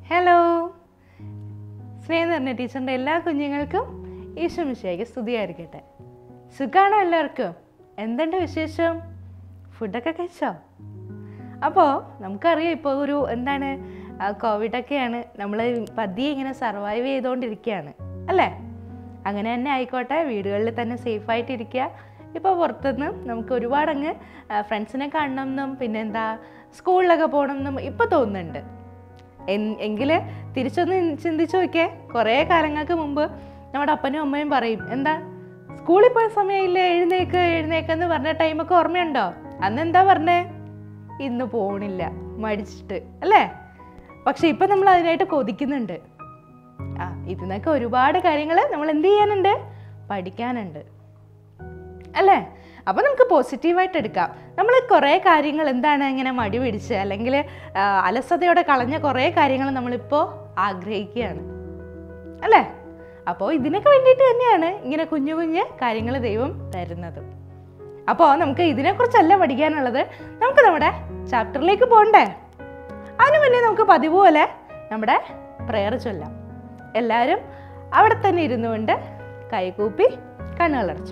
hello സ്നേഹം നിറഞ്ഞ ടീച്ചറിൻ്റെ എല്ലാ കുഞ്ഞുങ്ങൾക്കും ഈശോ മിശിയായിക്ക് സ്തുതിയായിരിക്കട്ടെ സുഖാണോ എല്ലാവർക്കും എന്തുണ്ട് വിശേഷം ഫുഡൊക്കെ കഴിച്ചോ അപ്പോൾ നമുക്കറിയാം ഇപ്പോൾ ഒരു എന്താണ് ആ, കോവിഡൊക്കെയാണ് നമ്മൾ പതിയെ ഇങ്ങനെ സർവൈവ് ചെയ്തുകൊണ്ടിരിക്കുകയാണ് അല്ലേ അങ്ങനെ തന്നെ ആയിക്കോട്ടെ വീടുകളിൽ തന്നെ സേഫായിട്ടിരിക്കുക ഇപ്പോൾ പുറത്തുനിന്ന് നമുക്ക് ഒരുപാട് അങ്ങ് ഫ്രണ്ട്സിനെ കാണണമെന്നും പിന്നെന്താ സ്കൂളിലൊക്കെ പോകണമെന്നും ഇപ്പോൾ തോന്നുന്നുണ്ട് എൻ- എങ്കില് തിരിച്ചൊന്ന് ചിന്തിച്ചു നോക്കിയേ കുറേ കാലങ്ങൾക്ക് മുമ്പ് നമ്മുടെ അപ്പനും അമ്മയും പറയും എന്താ സ്കൂളിൽ പോയ സമയമില്ലേ എഴുന്നേക്ക് എഴുന്നേക്ക് എന്ന് പറഞ്ഞ ടൈമൊക്കെ ഓർമ്മയുണ്ടോ അന്ന് എന്താ പറഞ്ഞേ ഇന്ന് പോണില്ല മടിച്ചിട്ട് അല്ലേ പക്ഷെ ഇപ്പൊ നമ്മൾ അതിനായിട്ട് കൊതിക്കുന്നുണ്ട് ആ ഇതിനൊക്കെ ഒരുപാട് കാര്യങ്ങൾ നമ്മൾ എന്ത് ചെയ്യാനുണ്ട് പഠിക്കാനുണ്ട് അല്ലേ അപ്പോൾ നമുക്ക് പോസിറ്റീവായിട്ട് എടുക്കാം നമ്മൾ കുറേ കാര്യങ്ങൾ എന്താണ് ഇങ്ങനെ മടി പിടിച്ച് അല്ലെങ്കിൽ ആ, അലസതയോടെ കളഞ്ഞ കുറേ കാര്യങ്ങൾ നമ്മളിപ്പോൾ ആഗ്രഹിക്കുകയാണ് അല്ലേ അപ്പോൾ ഇതിനൊക്കെ വേണ്ടിയിട്ട് തന്നെയാണ് ഇങ്ങനെ കുഞ്ഞു കുഞ്ഞ് കാര്യങ്ങൾ ദൈവം തരുന്നത് അപ്പോൾ നമുക്ക് ഇതിനെക്കുറിച്ചല്ല പഠിക്കാനുള്ളത് നമുക്ക് നമ്മുടെ ചാപ്റ്ററിലേക്ക് പോകണ്ടേ അതിനു മുന്നേ നമുക്ക് പതിവ് പോലെ നമ്മുടെ പ്രെയർ ചൊല്ലാം എല്ലാവരും അവിടെ തന്നെ ഇരുന്നുകൊണ്ട് കൈകൂപ്പി കണ്ണുകളടച്ചു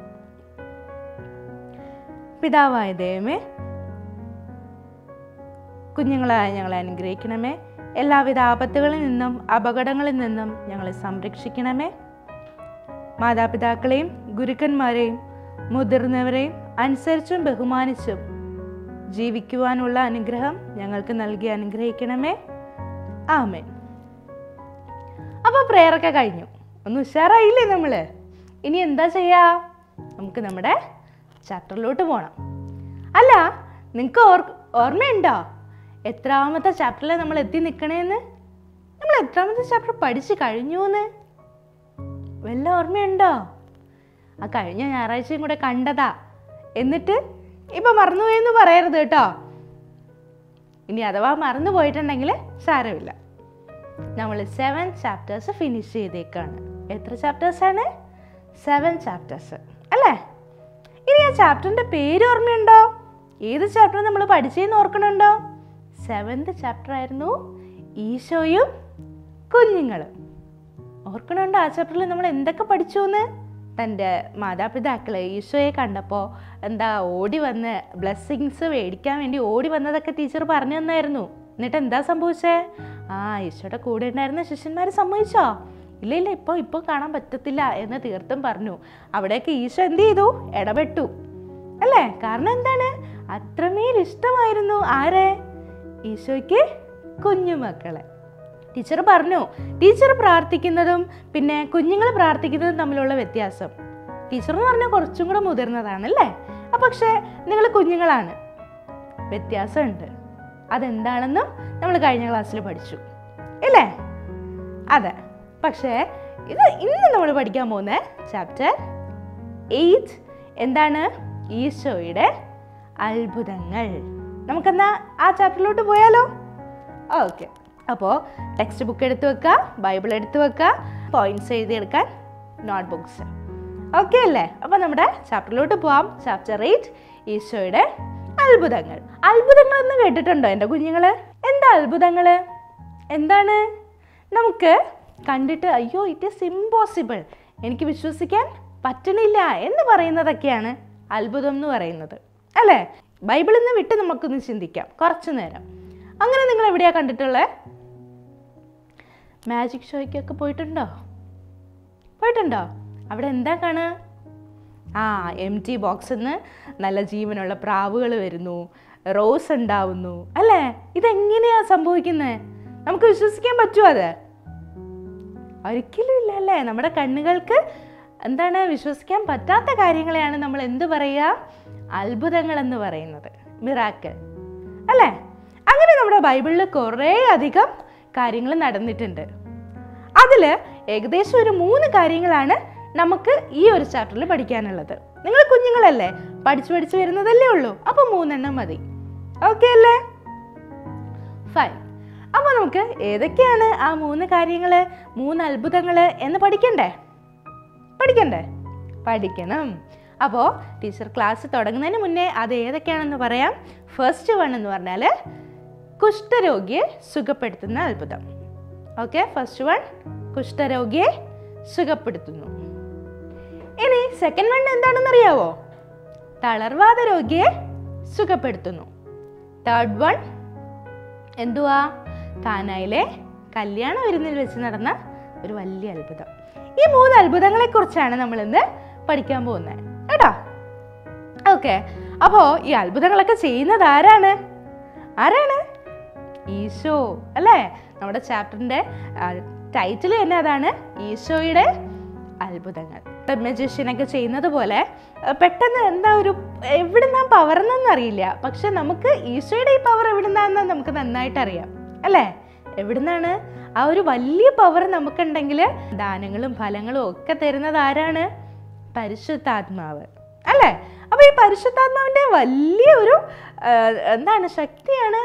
പിതാവായ ദൈവമേ കുഞ്ഞുങ്ങളായ ഞങ്ങളെ അനുഗ്രഹിക്കണമേ എല്ലാവിധ ആപത്തുകളിൽ നിന്നും അപകടങ്ങളിൽ നിന്നും ഞങ്ങളെ സംരക്ഷിക്കണമേ മാതാപിതാക്കളെയും ഗുരുക്കന്മാരെയും മുതിർന്നവരെയും അനുസരിച്ചും ബഹുമാനിച്ചും ജീവിക്കുവാനുള്ള അനുഗ്രഹം ഞങ്ങൾക്ക് നൽകി അനുഗ്രഹിക്കണമേ ആമേൻ അപ്പോൾ പ്രെയറൊക്കെ കഴിഞ്ഞു ഒന്ന് ഉഷാറായില്ലേ നമ്മൾ ഇനി എന്താ ചെയ്യാ നമുക്ക് നമ്മുടെ ചാപ്റ്ററിലോട്ട് പോകണം അല്ല നിങ്ങൾക്ക് ഓർ ഓർമ്മയുണ്ടോ എത്രാമത്തെ ചാപ്റ്ററിൽ നമ്മൾ എത്തി നിൽക്കണേന്ന് നമ്മൾ എത്രാമത്തെ ചാപ്റ്റർ പഠിച്ചു കഴിഞ്ഞു എന്ന് വല്ല ഓർമ്മയുണ്ടോ ആ കഴിഞ്ഞ ഞായറാഴ്ചയും കൂടെ കണ്ടതാ എന്നിട്ട് ഇപ്പൊ മറന്നുപോയെന്ന് പറയരുത് കേട്ടോ ഇനി അഥവാ മറന്നു പോയിട്ടുണ്ടെങ്കിൽ സാരമില്ല നമ്മൾ സെവൻ ചാപ്റ്റേഴ്സ് ഫിനിഷ് ചെയ്തേക്കാണ് എത്ര ചാപ്റ്റേഴ്സ് ആണ് സെവൻ ചാപ്റ്റേഴ്സ് അല്ലേ ഇനി ആ ചാപ്റ്ററിന്റെ പേര് ഓർമ്മയുണ്ടോ ഏത് ചാപ്റ്റർ നമ്മൾ പഠിച്ചതെന്ന് ഓർക്കണുണ്ടോ സെവൻത് ചാപ്റ്റർ ആയിരുന്നു ഈശോയും കുഞ്ഞുങ്ങളും ഓർക്കണുണ്ടോ ആ ചാപ്റ്ററിൽ നമ്മൾ എന്തൊക്കെ പഠിച്ചു എന്ന് തൻ്റെ മാതാപിതാക്കളെ ഈശോയെ കണ്ടപ്പോൾ എന്താ ഓടി വന്ന് ബ്ലെസ്സിങ്സ് മേടിക്കാൻ വേണ്ടി ഓടി വന്നതൊക്കെ ടീച്ചർ പറഞ്ഞു തന്നായിരുന്നു എന്നിട്ട് എന്താ സംഭവിച്ചേ ആ ഈശോയുടെ കൂടെ ഉണ്ടായിരുന്ന ശിഷ്യന്മാർ സമ്മതിച്ചോ ഇല്ല ഇല്ല ഇപ്പോൾ ഇപ്പോൾ കാണാൻ പറ്റത്തില്ല എന്ന് തീർത്തും പറഞ്ഞു അവിടേക്ക് ഈശോ എന്ത് ചെയ്തു ഇടപെട്ടു അല്ലേ കാരണം എന്താണ് അത്രമേൽ ഇഷ്ടമായിരുന്നു ആരെ ഈശോയ്ക്ക് കുഞ്ഞുമക്കളെ ടീച്ചർ പറഞ്ഞു ടീച്ചർ പ്രാർത്ഥിക്കുന്നതും പിന്നെ കുഞ്ഞുങ്ങൾ പ്രാർത്ഥിക്കുന്നതും തമ്മിലുള്ള വ്യത്യാസം ടീച്ചർ എന്ന് പറഞ്ഞാൽ കുറച്ചും കൂടെ മുതിർന്നതാണ് അല്ലേ ആ പക്ഷേ നിങ്ങൾ കുഞ്ഞുങ്ങളാണ് വ്യത്യാസമുണ്ട് അതെന്താണെന്നും നമ്മൾ കഴിഞ്ഞ ക്ലാസ്സിൽ പഠിച്ചു ഇല്ലേ അതെ പക്ഷേ ഇത് ഇന്ന് നമ്മൾ പഠിക്കാൻ പോകുന്ന ചാപ്റ്റർ എയ്റ്റ് എന്താണ് ഈശോയുടെ അത്ഭുതങ്ങൾ നമുക്കെന്നാ ആ ചാപ്റ്ററിലോട്ട് പോയാലോ ഓക്കെ അപ്പോൾ ടെക്സ്റ്റ് ബുക്ക് എടുത്ത് വെക്കുക ബൈബിൾ എടുത്ത് വെക്കുക പോയിന്റ്സ് എഴുതിയെടുക്കാൻ നോട്ട് ബുക്സ് ഓക്കെ അല്ലേ അപ്പോൾ നമ്മുടെ ചാപ്റ്ററിലോട്ട് പോവാം ചാപ്റ്റർ എയ്റ്റ് ഈശോയുടെ അത്ഭുതങ്ങൾ അത്ഭുതങ്ങൾ എന്ന് കേട്ടിട്ടുണ്ടോ എൻ്റെ കുഞ്ഞുങ്ങൾ എന്താ അത്ഭുതങ്ങൾ എന്താണ് നമുക്ക് കണ്ടിട്ട് അയ്യോ ഇറ്റ് ഈസ് ഇമ്പോസിബിൾ എനിക്ക് വിശ്വസിക്കാൻ പറ്റണില്ല എന്ന് പറയുന്നതൊക്കെയാണ് അത്ഭുതം എന്ന് പറയുന്നത് അല്ലേ ബൈബിളിൽ നിന്ന് വിട്ട് നമുക്കൊന്ന് ചിന്തിക്കാം കുറച്ചു നേരം അങ്ങനെ നിങ്ങൾ എവിടെയാ കണ്ടിട്ടുള്ളത് മാജിക് ഷോയ്ക്കൊക്കെ പോയിട്ടുണ്ടോ പോയിട്ടുണ്ടോ അവിടെ എന്താ കാണുക ആ എം ടി ബോക്സിൽ നിന്ന് നല്ല ജീവനുള്ള പ്രാവുകൾ വരുന്നു റോസ് ഉണ്ടാവുന്നു അല്ലേ ഇതെങ്ങനെയാ സംഭവിക്കുന്നത് നമുക്ക് വിശ്വസിക്കാൻ പറ്റുമോ അത് ഒരിക്കലും ഇല്ല അല്ലേ നമ്മുടെ കണ്ണുകൾക്ക് എന്താണ് വിശ്വസിക്കാൻ പറ്റാത്ത കാര്യങ്ങളെയാണ് നമ്മൾ എന്ത് പറയുക അത്ഭുതങ്ങൾ എന്ന് പറയുന്നത് മിറാക്കൽ അല്ലേ അങ്ങനെ നമ്മുടെ ബൈബിളിൽ കുറേ അധികം കാര്യങ്ങൾ നടന്നിട്ടുണ്ട് അതിൽ ഏകദേശം ഒരു മൂന്ന് കാര്യങ്ങളാണ് നമുക്ക് ഈ ഒരു ചാപ്റ്ററിൽ പഠിക്കാനുള്ളത് നിങ്ങൾ കുഞ്ഞുങ്ങളല്ലേ പഠിച്ചു പഠിച്ചു വരുന്നതല്ലേ ഉള്ളൂ അപ്പോൾ മൂന്നെണ്ണം മതി ഓക്കെ അല്ലേ ഫൈൻ അപ്പോൾ നമുക്ക് ഏതൊക്കെയാണ് ആ മൂന്ന് കാര്യങ്ങൾ മൂന്ന് അത്ഭുതങ്ങൾ എന്ന് പഠിക്കണ്ടേ പഠിക്കണ്ടേ പഠിക്കണം അപ്പോൾ ടീച്ചർ ക്ലാസ് തുടങ്ങുന്നതിന് മുന്നേ അത് ഏതൊക്കെയാണെന്ന് പറയാം ഫസ്റ്റ് വൺ എന്ന് പറഞ്ഞാൽ കുഷ്ഠരോഗിയെ സുഖപ്പെടുത്തുന്ന അത്ഭുതം ഓക്കെ ഫസ്റ്റ് വൺ കുഷ്ഠരോഗിയെ സുഖപ്പെടുത്തുന്നു ഇനി സെക്കൻഡ് വൺ എന്താണെന്ന് അറിയാവോ തളർവാദ രോഗിയെ സുഖപ്പെടുത്തുന്നു തേർഡ് വൺ എന്തുവാ കാനായിലെ കല്യാണ വിരുന്നിൽ വെച്ച് നടന്ന ഒരു വലിയ അത്ഭുതം ഈ മൂന്ന് അത്ഭുതങ്ങളെ കുറിച്ചാണ് നമ്മൾ ഇന്ന് പഠിക്കാൻ പോകുന്നത് കേട്ടോ ഓക്കെ അപ്പോ ഈ അത്ഭുതങ്ങളൊക്കെ ചെയ്യുന്നത് ആരാണ് ആരാണ് ഈശോ അല്ലേ നമ്മുടെ ചാപ്റ്ററിന്റെ ടൈറ്റിൽ തന്നെ അതാണ് ഈശോയുടെ അത്ഭുതങ്ങൾ മെജീഷ്യനൊക്കെ ചെയ്യുന്നത് പോലെ ആ, പെട്ടെന്ന് എന്താ ഒരു എവിടുന്നാ പവർ എന്നറിയില്ല പക്ഷെ നമുക്ക് ഈശോയുടെ ഈ പവർ എവിടുന്നാന്ന് നമുക്ക് നന്നായിട്ട് അറിയാം അല്ലേ എവിടുന്നാണ് ആ ഒരു വലിയ പവർ നമുക്കുണ്ടെങ്കിൽ ദാനങ്ങളും ഫലങ്ങളും ഒക്കെ തരുന്നത് ആരാണ് പരിശുദ്ധാത്മാവ് അല്ലേ അപ്പൊ ഈ പരിശുദ്ധാത്മാവിന്റെ വലിയ ഒരു ആ, എന്താണ് ശക്തിയാണ്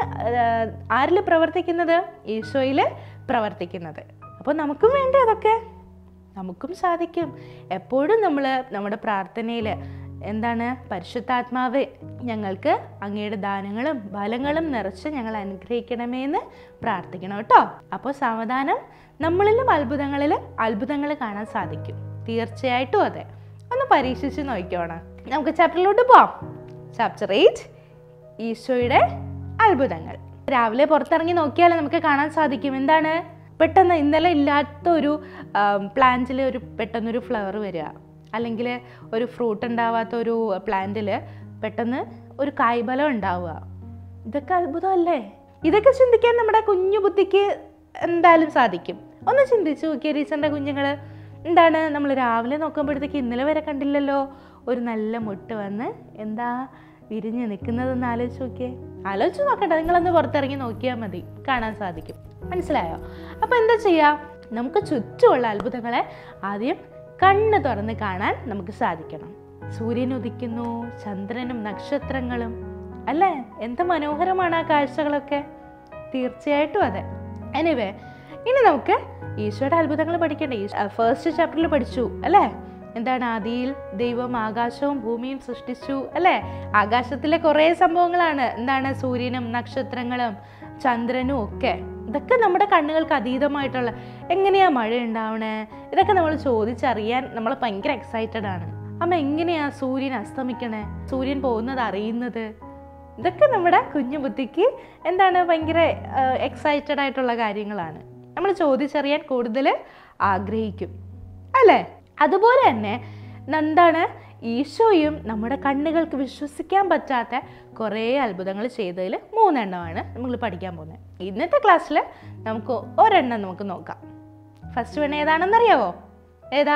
ആരിൽ പ്രവർത്തിക്കുന്നത് ഈശോയിൽ പ്രവർത്തിക്കുന്നത് അപ്പോൾ നമുക്കും വേണ്ടേ അതൊക്കെ നമുക്കും സാധിക്കും എപ്പോഴും നമ്മൾ നമ്മുടെ പ്രാർത്ഥനയിൽ എന്താണ് പരിശുദ്ധാത്മാവ് ഞങ്ങൾക്ക് അങ്ങയുടെ ദാനങ്ങളും ഫലങ്ങളും നിറച്ച് ഞങ്ങൾ അനുഗ്രഹിക്കണമേ എന്ന് പ്രാർത്ഥിക്കണം കേട്ടോ അപ്പോൾ സാവധാനം നമ്മളിലും അത്ഭുതങ്ങളിൽ അത്ഭുതങ്ങൾ കാണാൻ സാധിക്കും തീർച്ചയായിട്ടും അതെ ഒന്ന് പരീക്ഷിച്ച് നോക്കിക്കോണം നമുക്ക് ചാപ്റ്ററിലോട്ട് പോവാം ചാപ്റ്റർ എയ്റ്റ് ഈശോയുടെ അത്ഭുതങ്ങൾ രാവിലെ പുറത്തിറങ്ങി നോക്കിയാൽ നമുക്ക് കാണാൻ സാധിക്കും എന്താണ് പെട്ടെന്ന് ഇന്നലെ ഇല്ലാത്ത ഒരു പ്ലാന്റിൽ ഒരു പെട്ടെന്നൊരു ഫ്ലവർ വരിക അല്ലെങ്കിൽ ഒരു ഫ്രൂട്ട് ഉണ്ടാവാത്ത ഒരു പ്ലാന്റിൽ പെട്ടെന്ന് ഒരു കായ്ബലം ഉണ്ടാവുക ഇതൊക്കെ അത്ഭുതമല്ലേ ഇതൊക്കെ ചിന്തിക്കാൻ നമ്മുടെ കുഞ്ഞു ബുദ്ധിക്ക് എന്തായാലും സാധിക്കും ഒന്ന് ചിന്തിച്ചു നോക്കിയ ടീച്ചറിൻ്റെ കുഞ്ഞുങ്ങൾ എന്താണ് നമ്മൾ രാവിലെ നോക്കുമ്പോഴത്തേക്ക് ഇന്നലെ വരെ കണ്ടില്ലല്ലോ ഒരു നല്ല മുട്ട് വന്ന് എന്താ വിരിഞ്ഞ് നിൽക്കുന്നതെന്ന് ആലോചിച്ച് നോക്കിയേ ആലോചിച്ച് നോക്കണ്ട നിങ്ങളൊന്ന് പുറത്തിറങ്ങി നോക്കിയാൽ മതി കാണാൻ സാധിക്കും മനസ്സിലായോ അപ്പോൾ എന്താ ചെയ്യുക നമുക്ക് ചുറ്റുമുള്ള അത്ഭുതങ്ങളെ ആദ്യം കണ്ണ് തുറന്ന് കാണാൻ നമുക്ക് സാധിക്കണം സൂര്യൻ ഉദിക്കുന്നു ചന്ദ്രനും നക്ഷത്രങ്ങളും അല്ലേ എന്ത് മനോഹരമാണ് ആ കാഴ്ചകളൊക്കെ തീർച്ചയായിട്ടും അതെ എനിവേ ഇനി നമുക്ക് ഈശോയുടെ അത്ഭുതങ്ങൾ പഠിക്കണ്ടേ ഫസ്റ്റ് ചാപ്റ്ററിൽ പഠിച്ചു അല്ലേ എന്താണ് ആദിയിൽ ദൈവം ആകാശവും ഭൂമിയും സൃഷ്ടിച്ചു അല്ലേ ആകാശത്തിലെ കുറേ സംഭവങ്ങളാണ് എന്താണ് സൂര്യനും നക്ഷത്രങ്ങളും ചന്ദ്രനും ഒക്കെ ഇതൊക്കെ നമ്മുടെ കണ്ണുകൾക്ക് അതീതമായിട്ടുള്ള എങ്ങനെയാ മഴ ഉണ്ടാവണേ ഇതൊക്കെ നമ്മൾ ചോദിച്ചറിയാൻ നമ്മൾ ഭയങ്കര എക്സൈറ്റഡ് ആണ് അമ്മ എങ്ങനെയാ സൂര്യൻ അസ്തമിക്കണേ സൂര്യൻ പോകുന്നത് അറിയുന്നത് ഇതൊക്കെ നമ്മുടെ കുഞ്ഞു ബുദ്ധിക്ക് എന്താണ് ഭയങ്കര എക്സൈറ്റഡ് ആയിട്ടുള്ള കാര്യങ്ങളാണ് നമ്മൾ ചോദിച്ചറിയാൻ കൂടുതൽ ആഗ്രഹിക്കും അല്ലേ അതുപോലെ തന്നെ എന്താണ് ഈശോയും നമ്മുടെ കണ്ണുകൾക്ക് വിശ്വസിക്കാൻ പറ്റാത്ത കുറേ അത്ഭുതങ്ങൾ ചെയ്തതിൽ മൂന്നെണ്ണമാണ് നമ്മൾ പഠിക്കാൻ പോകുന്നത് ഇന്നത്തെ ക്ലാസ്സിൽ നമുക്ക് ഒരെണ്ണം നമുക്ക് നോക്കാം ഫസ്റ്റ് വൺ ഏതാണെന്നറിയാവോ ഏതാ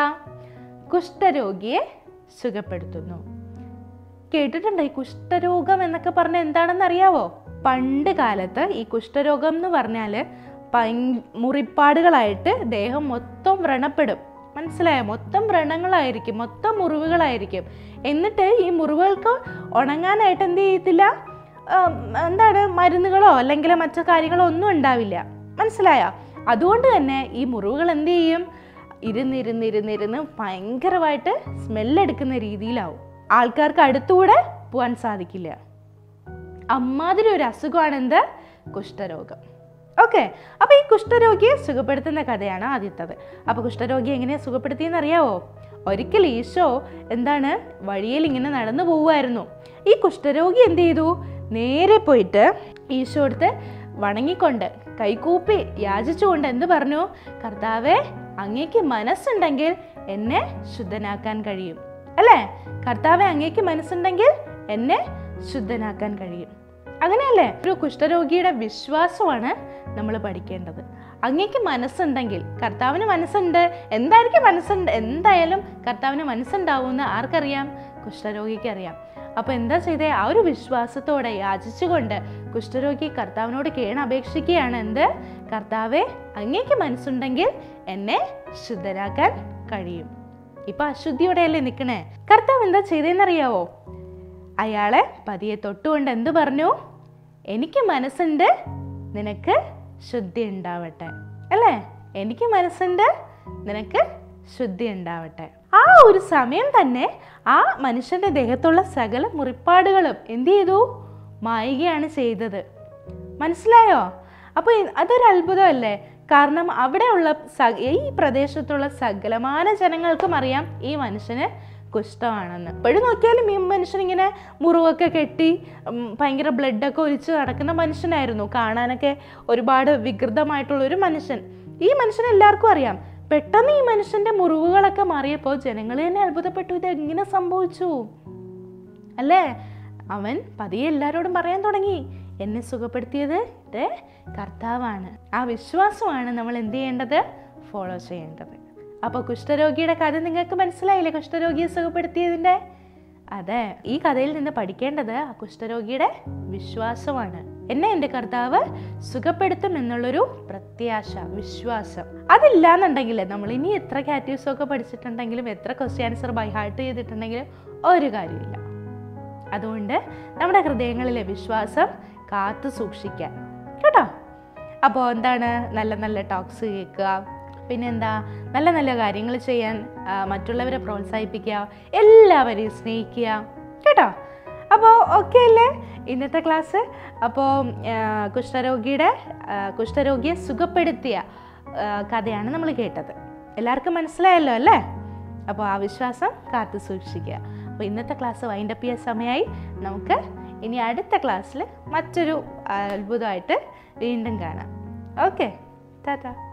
കുഷ്ഠരോഗിയെ സുഖപ്പെടുത്തുന്നു കേട്ടിട്ടുണ്ടോ ഈ കുഷ്ഠരോഗം എന്നൊക്കെ പറഞ്ഞാൽ എന്താണെന്ന് അറിയാവോ പണ്ട് കാലത്ത് ഈ കുഷ്ഠരോഗം എന്ന് പറഞ്ഞാൽ ഭയ മുറിപ്പാടുകളായിട്ട് ദേഹം മൊത്തം വ്രണപ്പെടും മനസ്സിലായോ മൊത്തം വ്രണങ്ങളായിരിക്കും മൊത്തം മുറിവുകളായിരിക്കും എന്നിട്ട് ഈ മുറിവുകൾക്ക് ഉണങ്ങാനായിട്ട് എന്ത് ചെയ്യത്തില്ല ആം, എന്താണ് മരുന്നുകളോ അല്ലെങ്കിൽ മറ്റു കാര്യങ്ങളോ ഒന്നും ഉണ്ടാവില്ല മനസ്സിലായോ അതുകൊണ്ട് തന്നെ ഈ മുറിവുകൾ എന്ത് ചെയ്യും ഇരുന്നിരുന്നിരുന്നിരുന്ന് ഭയങ്കരമായിട്ട് സ്മെല്ലെടുക്കുന്ന രീതിയിലാവും ആൾക്കാർക്ക് അടുത്തുകൂടെ പോകാൻ സാധിക്കില്ല അമ്മാതിരി ഒരു അസുഖമാണ് എന്ത് കുഷ്ഠരോഗം ഓക്കെ അപ്പൊ ഈ കുഷ്ഠരോഗിയെ സുഖപ്പെടുത്തുന്ന കഥയാണ് ആദ്യത്തത് അപ്പൊ കുഷ്ഠരോഗിയെ എങ്ങനെയാ സുഖപ്പെടുത്തിയെന്ന് അറിയാവോ ഒരിക്കൽ ഈശോ എന്താണ് വഴിയിൽ ഇങ്ങനെ നടന്നു പോവുമായിരുന്നു ഈ കുഷ്ഠരോഗി എന്ത് ചെയ്തു നേരെ പോയിട്ട് ഈശോ അടുത്ത് വണങ്ങിക്കൊണ്ട് കൈകൂപ്പി യാചിച്ചുകൊണ്ട് എന്ത് പറഞ്ഞു കർത്താവെ അങ്ങേക്ക് മനസ്സുണ്ടെങ്കിൽ എന്നെ ശുദ്ധനാക്കാൻ കഴിയും അല്ലേ കർത്താവെ അങ്ങേക്ക് മനസ്സുണ്ടെങ്കിൽ എന്നെ ശുദ്ധനാക്കാൻ കഴിയും അങ്ങനെയല്ലേ ഒരു കുഷ്ഠരോഗിയുടെ വിശ്വാസമാണ് നമ്മൾ പഠിക്കേണ്ടത് അങ്ങേക്ക് മനസ്സുണ്ടെങ്കിൽ കർത്താവിന് മനസ്സുണ്ട് എന്തായിരിക്കും മനസ്സുണ്ട് എന്തായാലും കർത്താവിന് മനസ്സുണ്ടാവുമെന്ന് ആർക്കറിയാം കുഷ്ഠരോഗിക്ക് അറിയാം അപ്പോൾ എന്താ ചെയ്തേ ആ ഒരു വിശ്വാസത്തോടെ യാചിച്ചുകൊണ്ട് കുഷ്ഠരോഗി കർത്താവിനോട് കേണ അപേക്ഷിക്കുകയാണ് എന്ത് കർത്താവെ അങ്ങേക്ക് മനസ്സുണ്ടെങ്കിൽ എന്നെ ശുദ്ധരാക്കാൻ കഴിയും ഇപ്പൊ അശുദ്ധിയോടെയല്ലേ നിൽക്കണേ കർത്താവ് എന്താ ചെയ്തതെന്നറിയാവോ അയാളെ പതിയെ തൊട്ടുകൊണ്ട് എന്തു പറഞ്ഞു എനിക്ക് മനസ്സുണ്ട് നിനക്ക് ശുദ്ധി ഉണ്ടാവട്ടെ അല്ലേ എനിക്ക് മനസ്സുണ്ട് നിനക്ക് ശുദ്ധി ഉണ്ടാവട്ടെ ആ ഒരു സമയം തന്നെ ആ മനുഷ്യന്റെ ദേഹത്തുള്ള സകല മുറിപ്പാടുകളും എന്ത് ചെയ്തു മായുകയാണ് ചെയ്തത് മനസ്സിലായോ അപ്പോൾ അതൊരു അത്ഭുതമല്ലേ കാരണം അവിടെയുള്ള സ ഈ പ്രദേശത്തുള്ള സകലമാന ജനങ്ങൾക്കും അറിയാം ഈ മനുഷ്യന് കുഷ്ഠമാണെന്ന് എപ്പോഴും നോക്കിയാലും ഈ മനുഷ്യൻ ഇങ്ങനെ മുറിവൊക്കെ കെട്ടി ഉം, ഭയങ്കര ബ്ലഡൊക്കെ ഒലിച്ച് നടക്കുന്ന മനുഷ്യനായിരുന്നു കാണാനൊക്കെ ഒരുപാട് വികൃതമായിട്ടുള്ള ഒരു മനുഷ്യൻ ഈ മനുഷ്യനെ എല്ലാവർക്കും അറിയാം പെട്ടെന്ന് ഈ മനുഷ്യന്റെ മുറിവുകളൊക്കെ മാറിയപ്പോൾ ജനങ്ങൾ തന്നെ അത്ഭുതപ്പെട്ടു ഇത് എങ്ങനെ സംഭവിച്ചു അല്ലേ അവൻ പതിയെ എല്ലാവരോടും പറയാൻ തുടങ്ങി എന്നെ സുഖപ്പെടുത്തിയത് ഇത് കർത്താവാണ് ആ വിശ്വാസമാണ് നമ്മൾ എന്ത് ചെയ്യേണ്ടത് ഫോളോ ചെയ്യേണ്ടത് അപ്പോൾ കുഷ്ഠരോഗിയുടെ കഥ നിങ്ങൾക്ക് മനസ്സിലായില്ലേ കുഷ്ഠരോഗിയെ സുഖപ്പെടുത്തിയതിൻ്റെ അതെ ഈ കഥയിൽ നിന്ന് പഠിക്കേണ്ടത് ആ കുഷ്ഠരോഗിയുടെ വിശ്വാസമാണ് എന്നെ എൻ്റെ കർത്താവ് സുഖപ്പെടുത്തും എന്നുള്ളൊരു പ്രത്യാശ വിശ്വാസം അതില്ലാന്നുണ്ടെങ്കിൽ നമ്മൾ ഇനി എത്ര കാറ്റീവ്സും ഒക്കെ പഠിച്ചിട്ടുണ്ടെങ്കിലും എത്ര ക്വസ്റ്റ്യൻ ആൻസർ ബൈ ഹാർട്ട് ചെയ്തിട്ടുണ്ടെങ്കിലും ഒരു കാര്യമില്ല അതുകൊണ്ട് നമ്മുടെ ഹൃദയങ്ങളിലെ വിശ്വാസം കാത്തു സൂക്ഷിക്കാൻ കേട്ടോ അപ്പോൾ എന്താണ് നല്ല നല്ല ടോക്സ് കേൾക്കുക പിന്നെന്താ നല്ല നല്ല കാര്യങ്ങൾ ചെയ്യാൻ ആ, മറ്റുള്ളവരെ പ്രോത്സാഹിപ്പിക്കുക എല്ലാവരെയും സ്നേഹിക്കുക കേട്ടോ അപ്പോൾ ഓക്കെ അല്ലേ ഇന്നത്തെ ക്ലാസ് അപ്പോൾ കുഷ്ഠരോഗിയുടെ ആ, കുഷ്ഠരോഗിയെ സുഖപ്പെടുത്തിയ ആ, കഥയാണ് നമ്മൾ കേട്ടത് എല്ലാവർക്കും മനസ്സിലായല്ലോ അല്ലേ അപ്പോൾ ആ വിശ്വാസം കാത്തു സൂക്ഷിക്കുക അപ്പോൾ ഇന്നത്തെ ക്ലാസ് വൈൻഡപ്പ് ചെയ്യാൻ സമയമായി നമുക്ക് ഇനി അടുത്ത ക്ലാസ്സിൽ മറ്റൊരു അത്ഭുതമായിട്ട് വീണ്ടും കാണാം ഓക്കെ ടാറ്റ